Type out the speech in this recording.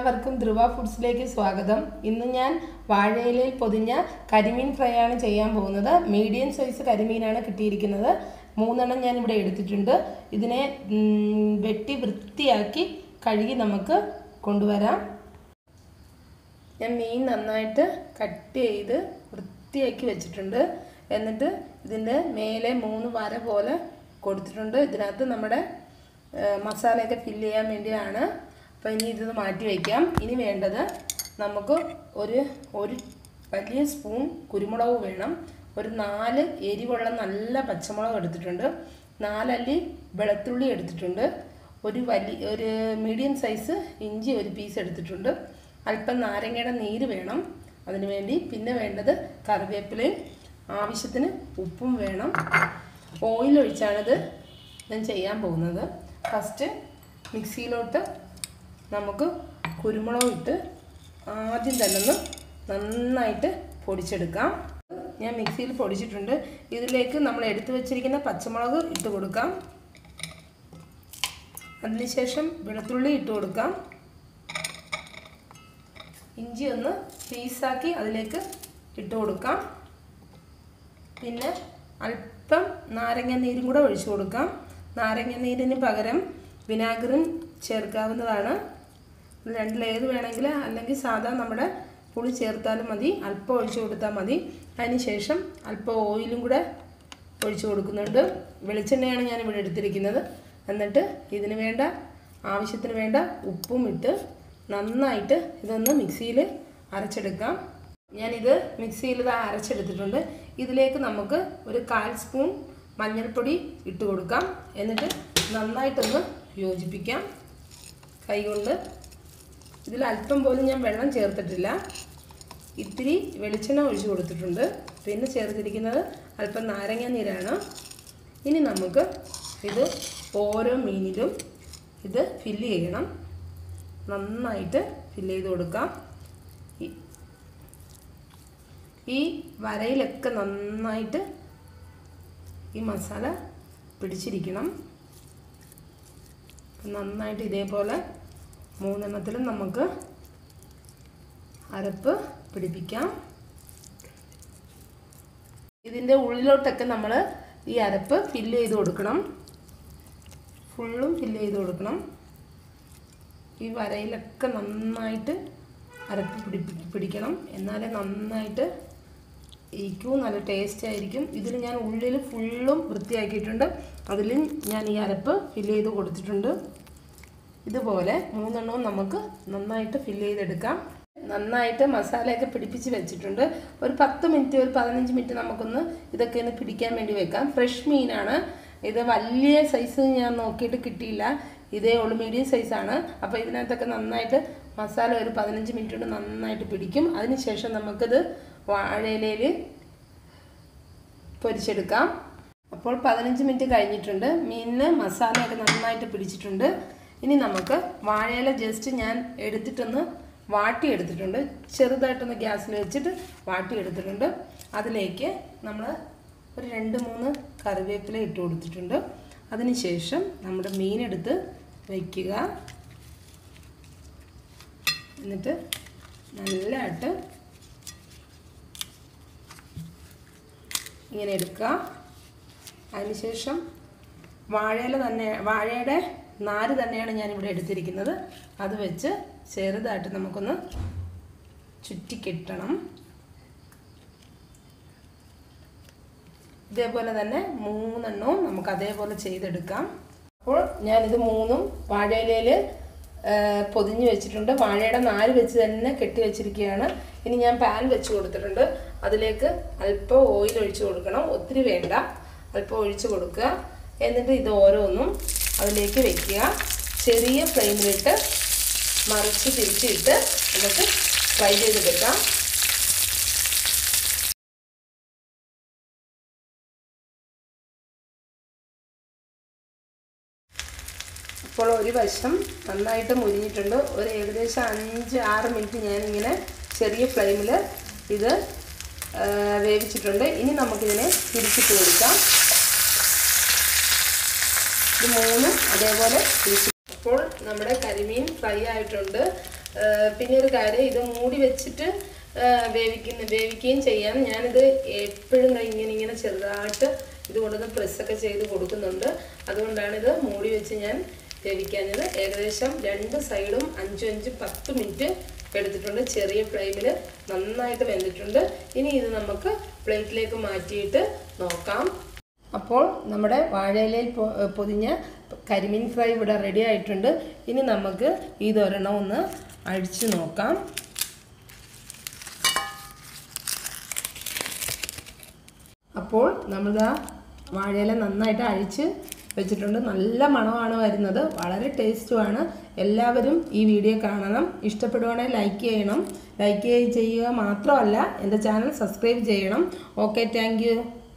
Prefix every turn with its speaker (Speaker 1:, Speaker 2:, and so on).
Speaker 1: എല്ലാവർക്കും ധ്രുവ ഫുഡ്സിലേക്ക് സ്വാഗതം ഇന്ന് ഞാൻ വാഴയിലയിൽ പൊതിഞ്ഞ കരിമീൻ ഫ്രൈ ആണ് ചെയ്യാൻ പോകുന്നത് മീഡിയം സൈസ് കരിമീനാണ് കിട്ടിയിരിക്കുന്നത് മൂന്നെണ്ണം ഞാൻ ഇവിടെ എടുത്തിട്ടുണ്ട് ഇതിനെ ഉം, വെട്ടി വൃത്തിയാക്കി കഴുകി നമുക്ക് കൊണ്ടുവരാം ഞാൻ മീൻ നന്നായിട്ട് കട്ട് ചെയ്ത് വൃത്തിയാക്കി വെച്ചിട്ടുണ്ട് എന്നിട്ട് ഇതിൻ്റെ മേലെ മൂന്ന് വര പോലെ കൊടുത്തിട്ടുണ്ട് ഇതിനകത്ത് നമ്മുടെ ആ, മസാലയൊക്കെ ഫില്ല് ചെയ്യാൻ വേണ്ടിയാണ് അപ്പോൾ ഇനി ഇത് മാറ്റി വയ്ക്കാം ഇനി വേണ്ടത് നമുക്ക് ഒരു ഒരു വലിയ സ്പൂൺ കുരുമുളക് വേണം ഒരു നാല് എരിവുള്ള നല്ല പച്ചമുളക് എടുത്തിട്ടുണ്ട് നാലല്ലി വെളുത്തുള്ളി എടുത്തിട്ടുണ്ട് ഒരു വലിയ ഒരു മീഡിയം സൈസ് ഇഞ്ചി ഒരു പീസ് എടുത്തിട്ടുണ്ട് അല്പം നാരങ്ങയുടെ നീര് വേണം അതിന് വേണ്ടി പിന്നെ വേണ്ടത് കറിവേപ്പിലയും ആവശ്യത്തിന് ഉപ്പും വേണം ഓയിൽ ഒഴിച്ചാണിത് ഞാൻ ചെയ്യാൻ പോകുന്നത് ഫസ്റ്റ് മിക്സിയിലോട്ട് നമുക്ക് കുരുമുളക് ഇട്ട് ആദ്യം തന്നെ ഒന്ന് നന്നായിട്ട് പൊടിച്ചെടുക്കാം ഞാൻ മിക്സിയിൽ പൊടിച്ചിട്ടുണ്ട് ഇതിലേക്ക് നമ്മൾ എടുത്തു വെച്ചിരിക്കുന്ന പച്ചമുളക് ഇട്ട് കൊടുക്കാം അതിനുശേഷം വെളുത്തുള്ളി ഇട്ട് കൊടുക്കാം ഇഞ്ചി ഒന്ന് പീസാക്കി അതിലേക്ക് ഇട്ട് കൊടുക്കാം പിന്നെ അല്പം നാരങ്ങ നീരും കൂടെ ഒഴിച്ചു കൊടുക്കാം നാരങ്ങ നീരിന് പകരം വിനാഗിറും ചേർക്കാവുന്നതാണ് രണ്ടിലേത് വേണമെങ്കിൽ അല്ലെങ്കിൽ സാധാ നമ്മുടെ പുളി ചേർത്താലും മതി അല്പം ഒഴിച്ചു കൊടുത്താൽ മതി അതിന് ശേഷം അല്പം ഓയിലും കൂടെ ഒഴിച്ചു കൊടുക്കുന്നുണ്ട് വെളിച്ചെണ്ണയാണ് ഞാൻ ഇവിടെ എടുത്തിരിക്കുന്നത് എന്നിട്ട് ഇതിന് വേണ്ട ആവശ്യത്തിന് വേണ്ട ഉപ്പും ഇട്ട് നന്നായിട്ട് ഇതൊന്ന് മിക്സിയിൽ അരച്ചെടുക്കാം ഞാനിത് മിക്സിയിൽ ഇത് അരച്ചെടുത്തിട്ടുണ്ട് ഇതിലേക്ക് നമുക്ക് ഒരു കാൽ സ്പൂൺ മഞ്ഞൾപ്പൊടി ഇട്ട് കൊടുക്കാം എന്നിട്ട് നന്നായിട്ടൊന്ന് യോജിപ്പിക്കാം കൈകൊണ്ട് ഇതിൽ അല്പം പോലും ഞാൻ വെള്ളം ചേർത്തിട്ടില്ല ഇത്തിരി വെളിച്ചെണ്ണ ഒഴിച്ചു കൊടുത്തിട്ടുണ്ട് പിന്നെ ചേർത്തിരിക്കുന്നത് അല്പം നാരങ്ങ നീരാണ് ഇനി നമുക്ക് ഇത് ഓരോ മീനിലും ഇത് ഫില്ല് ചെയ്യണം നന്നായിട്ട് ഫില്ല് ചെയ്ത് കൊടുക്കാം ഈ- ഈ വരയിലൊക്കെ നന്നായിട്ട് ഈ മസാല പിടിച്ചിരിക്കണം നന്നായിട്ട് ഇതേപോലെ മൂന്നെണ്ണത്തിലും നമുക്ക് അരപ്പ് പിടിപ്പിക്കാം ഇതിൻ്റെ ഉള്ളിലോട്ടൊക്കെ നമ്മൾ ഈ അരപ്പ് ഫില്ല് ചെയ്ത് കൊടുക്കണം ഫുള്ളും ഫില്ല് ചെയ്ത് കൊടുക്കണം ഈ വരയിലൊക്കെ നന്നായിട്ട് അരപ്പ് പിടിപ്പി പിടിക്കണം എന്നാലേ നന്നായിട്ട് ഇരിക്കും നല്ല ടേസ്റ്റ് ആയിരിക്കും ഇതിൽ ഞാൻ ഉള്ളിൽ ഫുള്ളും വൃത്തിയാക്കിയിട്ടുണ്ട് അതിൽ ഞാൻ ഈ അരപ്പ് ഫില്ല് ചെയ്ത് കൊടുത്തിട്ടുണ്ട് ഇതുപോലെ മൂന്നെണ്ണവും നമുക്ക് നന്നായിട്ട് ഫില്ല് ചെയ്തെടുക്കാം നന്നായിട്ട് മസാലയൊക്കെ പിടിപ്പിച്ച് വെച്ചിട്ടുണ്ട് ഒരു പത്ത് മിനിറ്റ് ഒരു പതിനഞ്ച് മിനിറ്റ് നമുക്കൊന്ന് ഇതൊക്കെ ഒന്ന് പിടിക്കാൻ വേണ്ടി വെക്കാം ഫ്രഷ് മീനാണ് ഇത് വലിയ സൈസ് ഞാൻ നോക്കിയിട്ട് കിട്ടിയില്ല ഇതേ ഉള്ളു മീഡിയം സൈസാണ് അപ്പോൾ ഇതിനകത്തൊക്കെ നന്നായിട്ട് മസാല ഒരു പതിനഞ്ച് മിനിറ്റ് കൊണ്ട് നന്നായിട്ട് പിടിക്കും അതിനുശേഷം നമുക്കിത് വാഴയിലയിൽ പൊരിച്ചെടുക്കാം അപ്പോൾ പതിനഞ്ച് മിനിറ്റ് കഴിഞ്ഞിട്ടുണ്ട് മീനിന് മസാലയൊക്കെ നന്നായിട്ട് പിടിച്ചിട്ടുണ്ട് ഇനി നമുക്ക് വാഴയില ജസ്റ്റ് ഞാൻ എടുത്തിട്ടൊന്ന് വാട്ടിയെടുത്തിട്ടുണ്ട് ചെറുതായിട്ടൊന്ന് ഗ്യാസിൽ വെച്ചിട്ട് വാട്ടിയെടുത്തിട്ടുണ്ട് അതിലേക്ക് നമ്മൾ ഒരു രണ്ട് മൂന്ന് കറിവേപ്പില ഇട്ട് കൊടുത്തിട്ടുണ്ട് അതിനുശേഷം നമ്മുടെ മീനെടുത്ത് വയ്ക്കുക എന്നിട്ട് നല്ലതായിട്ട് ഇങ്ങനെ എടുക്കുക അതിനുശേഷം വാഴയില തന്നെ വാഴയുടെ നാര് തന്നെയാണ് ഞാനിവിടെ എടുത്തിരിക്കുന്നത് അത് വെച്ച് ചെറുതായിട്ട് നമുക്കൊന്ന് ചുറ്റിക്കെട്ടണം ഇതേപോലെ തന്നെ മൂന്നെണ്ണവും നമുക്ക് അതേപോലെ ചെയ്തെടുക്കാം അപ്പോൾ ഞാനിത് മൂന്നും വാഴയിലയിൽ പൊതിഞ്ഞ് വെച്ചിട്ടുണ്ട് വാഴയുടെ നാര് വെച്ച് തന്നെ കെട്ടി വെച്ചിരിക്കുകയാണ് ഇനി ഞാൻ പാൻ വെച്ച് കൊടുത്തിട്ടുണ്ട് അതിലേക്ക് അല്പം ഓയിൽ ഒഴിച്ച് കൊടുക്കണം ഒത്തിരി വേണ്ട അല്പം ഒഴിച്ച് കൊടുക്കുക എന്നിട്ട് ഇത് ഓരോന്നും അതിലേക്ക് വെക്കുക ചെറിയ ഫ്ലെയിമിലിട്ട് മറിച്ച് തിരിച്ചിട്ട് നമുക്ക് ഫ്രൈ ചെയ്തെടുക്കാം ഇപ്പോൾ ഒരു വശം നന്നായിട്ട് മുരിഞ്ഞിട്ടുണ്ട് ഒരു ഏകദേശം അഞ്ച് ആറ് മിനിറ്റ് ഞാനിങ്ങനെ ചെറിയ ഫ്ലെയിമിൽ ഇത് ആ, വേവിച്ചിട്ടുണ്ട് ഇനി നമുക്കിതിനെ തിരിച്ചിട്ട് കൊടുക്കാം ഇത് മൂന്നും അതേപോലെ തിരിച്ച് അപ്പോൾ നമ്മുടെ കരിമീൻ ഫ്രൈ ആയിട്ടുണ്ട് ആ, പിന്നെ ഒരു കാര്യം ഇത് മൂടി വെച്ചിട്ട് ആ, വേവിക്കുന്ന വേവിക്കുകയും ചെയ്യാം ഞാനിത് എപ്പോഴും ദാ ഇങ്ങനെ ഇങ്ങനെ ചെറുതായിട്ട് ഇത് കൊണ്ടുവന്ന് പ്രസ്സൊക്കെ ചെയ്ത് കൊടുക്കുന്നുണ്ട് അതുകൊണ്ടാണ് ഇത് മൂടി വെച്ച് ഞാൻ വേവിക്കാഞ്ഞത് ഏകദേശം രണ്ട് സൈഡും അഞ്ച് അഞ്ച് പത്ത് മിനിറ്റ് എടുത്തിട്ടുണ്ട് ചെറിയ ഫ്ലെയിമിൽ നന്നായിട്ട് വെന്തിട്ടുണ്ട് ഇനി ഇത് നമുക്ക് പ്ലേറ്റിലേക്ക് മാറ്റിയിട്ട് നോക്കാം അപ്പോൾ നമ്മുടെ വാഴയിലയിൽ പൊ- പൊതിഞ്ഞ കരിമീൻ ഫ്രൈ ഇവിടെ റെഡി ആയിട്ടുണ്ട് ഇനി നമുക്ക് ഇതൊരെണ്ണം ഒന്ന് അഴിച്ചു നോക്കാം അപ്പോൾ നമ്മളിതാ വാഴയില നന്നായിട്ട് അഴിച്ച് വെച്ചിട്ടുണ്ട് നല്ല മണമാണ് വരുന്നത് വളരെ ടേസ്റ്റുമാണ് എല്ലാവരും ഈ വീഡിയോ കാണണം ഇഷ്ടപ്പെടുവാണെങ്കിൽ ലൈക്ക് ചെയ്യണം ലൈക്ക് ചെയ്യുക മാത്രമല്ല എൻ്റെ ചാനൽ സബ്സ്ക്രൈബ് ചെയ്യണം ഓക്കെ താങ്ക്